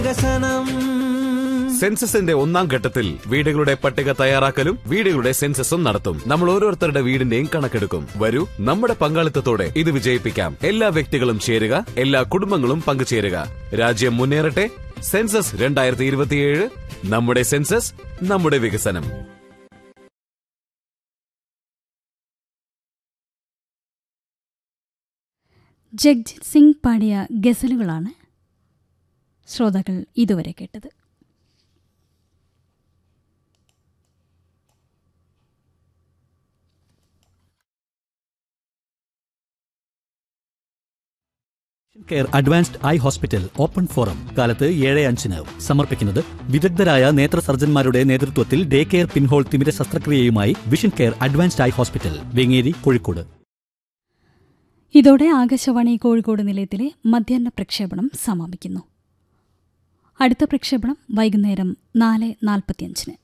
വികസനം സെൻസസിന്റെ ഒന്നാം ഘട്ടത്തിൽ വീടുകളുടെ പട്ടിക തയ്യാറാക്കലും വീടുകളുടെ സെൻസസും നടത്തും നമ്മൾ ഓരോരുത്തരുടെ വീടിന്റെയും കണക്കെടുക്കും വരൂ നമ്മുടെ പങ്കാളിത്തത്തോടെ ഇത് വിജയിപ്പിക്കാം എല്ലാ വ്യക്തികളും ചേരുക എല്ലാ കുടുംബങ്ങളും പങ്കുചേരുക രാജ്യം മുന്നേറട്ടെ സെൻസസ് രണ്ടായിരത്തി ഇരുപത്തിയേഴ് നമ്മുടെ സെൻസസ് നമ്മുടെ വികസനം ജഗ്ജിത് സിംഗ് പാടിയ ഗസലുകളാണ് ശ്രോതാക്കൾ ഇതുവരെ കേട്ടത് care advanced eye hospital open forum കാലത്ത് ഏഴ് അഞ്ചിന് സമർപ്പിക്കുന്നത് വിദഗ്ധരായ നേത്ര സർജന്മാരുടെ നേതൃത്വത്തിൽ ഡേ കെയർ പിൻഹോൾ തിമിര ശസ്ത്രക്രിയയുമായി vision care advanced eye hospital Vengeri Kozhikode ഇതോടെ ആകാശവാണി കോഴിക്കോട് നിലയത്തിലെ മധ്യാഹ്ന പ്രക്ഷേപണം സമാപിക്കുന്നു അടുത്ത പ്രക്ഷേപണം വൈകുന്നേരം നാല് നാൽപ്പത്തിയഞ്ചിന്